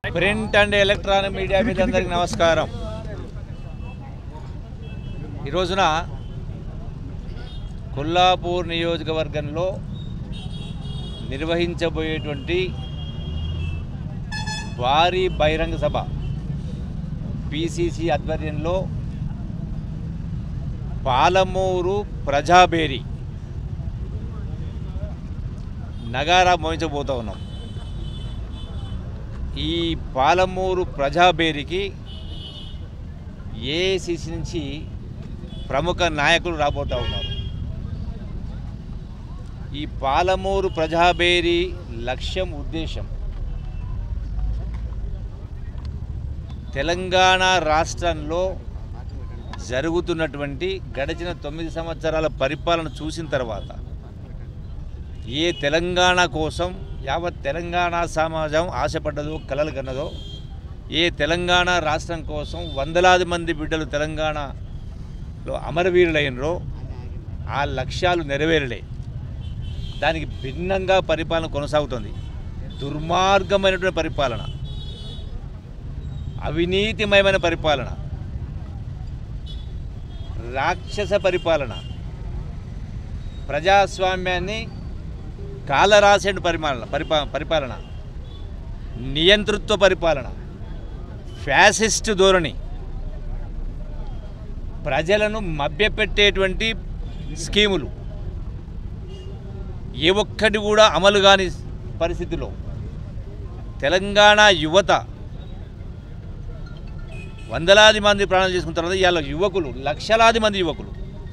print and electronic media మీద అందరికి నమస్కారం ఈ రోజున కొల్లాపూర్ నియోజకవర్గంలో నిర్వహించబోయేటువంటి భారీ బహిరంగ సభ పిసిసి ఆధ్వర్యంలో పాలమూరు ప్రజాబేరి నగారా మోయించబోతూ ఉన్నాం ఈ పాలమూరు ప్రజాబేరికి ఏఐసిసి నుంచి ప్రముఖ నాయకులు రాబోతూ ఉన్నారు ఈ పాలమూరు ప్రజాబేరి లక్ష్యం ఉద్దేశం తెలంగాణ రాష్ట్రంలో జరుగుతున్నటువంటి గడిచిన తొమ్మిది సంవత్సరాల పరిపాలన చూసిన తర్వాత ఏ తెలంగాణ కోసం యావత్ తెలంగాణ సమాజం ఆశపడ్డదో కలలు కన్నదో ఏ తెలంగాణ రాష్ట్రం కోసం వందలాది మంది బిడ్డలు తెలంగాణలో అమరవీరులైనరో ఆ లక్ష్యాలు నెరవేరలే దానికి భిన్నంగా పరిపాలన కొనసాగుతుంది దుర్మార్గమైనటువంటి పరిపాలన అవినీతిమయమైన పరిపాలన రాక్షస పరిపాలన ప్రజాస్వామ్యాన్ని కాలరాసేడు పరిపాలన పరిపా పరిపాలన నియంతృత్వ పరిపాలన ఫ్యాసిస్ట్ ధోరణి ప్రజలను మభ్యపెట్టేటువంటి స్కీములు ఏ ఒక్కటి కూడా అమలు కాని పరిస్థితిలో తెలంగాణ యువత వందలాది మంది ప్రాణాలు చేసుకున్న తర్వాత ఇవాళ యువకులు లక్షలాది మంది యువకులు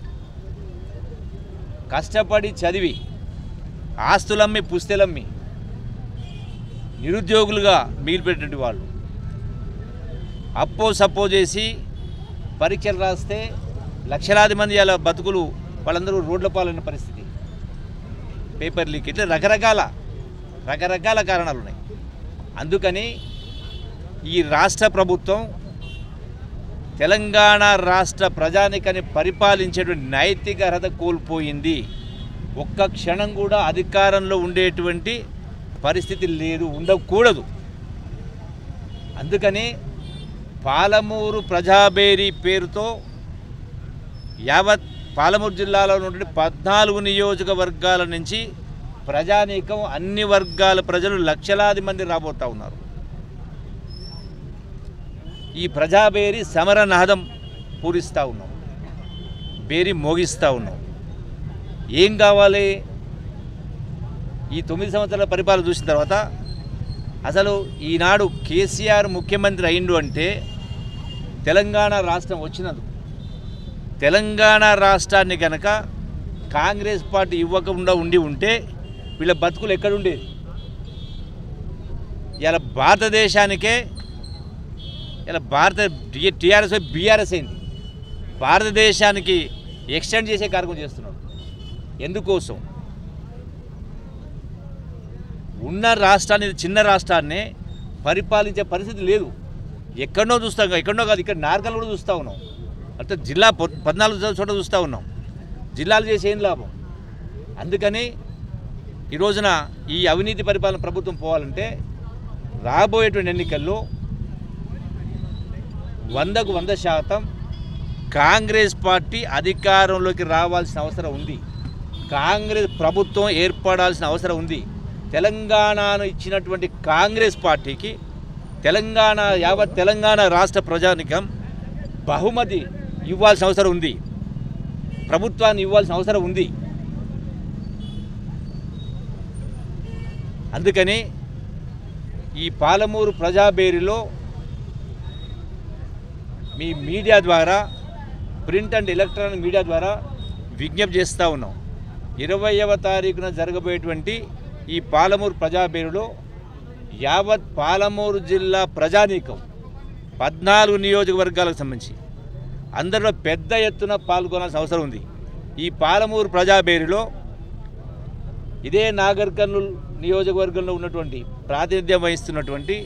కష్టపడి చదివి ఆస్తులమ్మి పుస్తెలమ్మి నిరుద్యోగులుగా మిగిలిపెట్టినటువంటి వాళ్ళు అప్పో సప్పో చేసి పరీక్షలు రాస్తే లక్షలాది మంది అలా బతుకులు వాళ్ళందరూ రోడ్ల పాలైన పరిస్థితి పేపర్ లీక్ ఇట్లా రకరకాల రకరకాల కారణాలు ఉన్నాయి అందుకని ఈ రాష్ట్ర ప్రభుత్వం తెలంగాణ రాష్ట్ర ప్రజానికని పరిపాలించేటువంటి నైతిక అర్హత కోల్పోయింది ఒక్క క్షణం కూడా అధికారంలో ఉండేటువంటి పరిస్థితి లేదు ఉండకూడదు అందుకని పాలమూరు ప్రజాబేరీ పేరుతో యావత్ పాలమూరు జిల్లాలో ఉన్నటువంటి పద్నాలుగు నియోజకవర్గాల నుంచి ప్రజానీకం అన్ని వర్గాల ప్రజలు లక్షలాది మంది రాబోతూ ఉన్నారు ఈ ప్రజాబేరి సమర నాదం పూరిస్తూ ఉన్నాం బేరి మోగిస్తూ ఉన్నాం ఏం కావాలి ఈ తొమ్మిది సంవత్సరాల పరిపాలన చూసిన తర్వాత అసలు ఈనాడు కేసీఆర్ ముఖ్యమంత్రి అయిండు అంటే తెలంగాణ రాష్ట్రం వచ్చినది తెలంగాణ రాష్ట్రాన్ని కనుక కాంగ్రెస్ పార్టీ ఇవ్వకుండా ఉండి ఉంటే వీళ్ళ బతుకులు ఎక్కడుండేది ఇలా భారతదేశానికే ఇలా భారత టీఆర్ఎస్ బీఆర్ఎస్ అయింది భారతదేశానికి ఎక్స్టెండ్ చేసే కార్యక్రమం చేస్తున్నాడు ఎందుకోసం ఉన్న రాష్ట్రాన్ని చిన్న రాష్ట్రాన్ని పరిపాలించే పరిస్థితి లేదు ఎక్కడనో చూస్తాం ఎక్కడనో కాదు ఇక్కడ నార్కల్ కూడా చూస్తూ ఉన్నాం అంటే జిల్లా పొ- పద్నాలుగు చో- చోట చూస్తూ ఉన్నాం జిల్లాలు చేసి ఏం లాభం అందుకని ఈ రోజున ఈ అవినీతి పరిపాలన ప్రభుత్వం పోవాలంటే రాబోయేటువంటి ఎన్నికల్లో వందకు వంద శాతం కాంగ్రెస్ పార్టీ అధికారంలోకి రావాల్సిన అవసరం ఉంది కాంగ్రెస్ ప్రభుత్వం ఏర్పడాల్సిన అవసరం ఉంది తెలంగాణను ఇచ్చినటువంటి కాంగ్రెస్ పార్టీకి తెలంగాణ యావత్ తెలంగాణ రాష్ట్ర ప్రజానికం బహుమతి ఇవ్వాల్సిన అవసరం ఉంది ప్రభుత్వాన్ని ఇవ్వాల్సిన అవసరం ఉంది అందుకని ఈ పాలమూరు ప్రజాబేరిలో మీ మీడియా ద్వారా ప్రింట్ అండ్ ఎలక్ట్రానిక్ మీడియా ద్వారా విజ్ఞప్తి చేస్తూ ఉన్నాం ఇరవైవ తారీఖున జరగబోయేటువంటి ఈ పాలమూరు ప్రజాబేరులో యావత్ పాలమూరు జిల్లా ప్రజానీకం పద్నాలుగు నియోజకవర్గాలకు సంబంధించి అందరిలో పెద్ద ఎత్తున పాల్గొనాల్సిన అవసరం ఉంది ఈ పాలమూరు ప్రజాబేరిలో ఇదే నాగర్ కర్నూలు నియోజకవర్గంలో ఉన్నటువంటి ప్రాతినిధ్యం వహిస్తున్నటువంటి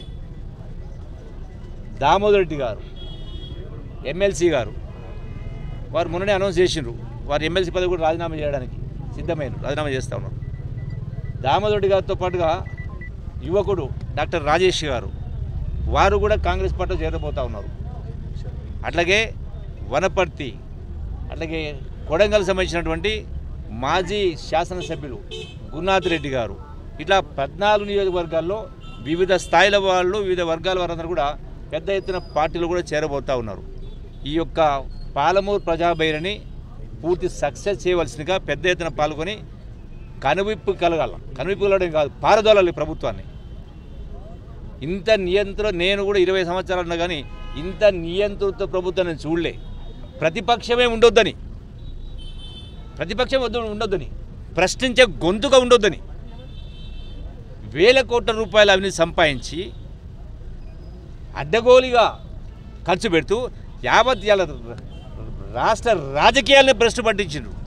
దామోదర్ రెడ్డి గారు ఎమ్మెల్సీ గారు వారు మొన్ననే అనౌన్స్ చేసిండ్రు వారు ఎమ్మెల్సీ పదవి కూడా రాజీనామా చేయడానికి సిద్ధమైన రాజీనామా చేస్తూ ఉన్నారు దామోదర్ రెడ్డి గారితో పాటుగా యువకుడు డాక్టర్ రాజేష్ గారు వారు కూడా కాంగ్రెస్ పార్టీలో చేరబోతూ ఉన్నారు అట్లాగే వనపర్తి అట్లాగే కొడంగల్ సంబంధించినటువంటి మాజీ శాసనసభ్యులు గురునాథ్ రెడ్డి గారు ఇట్లా పద్నాలుగు నియోజకవర్గాల్లో వివిధ స్థాయిల వాళ్ళు వివిధ వర్గాల వారందరూ కూడా పెద్ద ఎత్తున పార్టీలు కూడా చేరబోతూ ఉన్నారు ఈ యొక్క పాలమూరు ప్రజాబైరని పూర్తి సక్సెస్ చేయవలసిందిగా పెద్ద ఎత్తున పాల్గొని కనువిప్పు కలగాల కనువిప్పు కలగడం కాదు పారదోలాలి ప్రభుత్వాన్ని ఇంత నియంత్రణ నేను కూడా ఇరవై సంవత్సరాలు ఉన్నా కానీ ఇంత నియంత్రిత ప్రభుత్వం నేను చూడలే ప్రతిపక్షమే ఉండొద్దని ప్రతిపక్షం వద్దు ఉండొద్దని ప్రశ్నించే గొంతుగా ఉండొద్దని వేల కోట్ల రూపాయలు అవినీతి సంపాదించి అడ్డగోలుగా ఖర్చు పెడుతూ యావత్ ఇవాళ రాష్ట్ర రాజకీయాలను భ్రష్టు పట్టించిండ్రు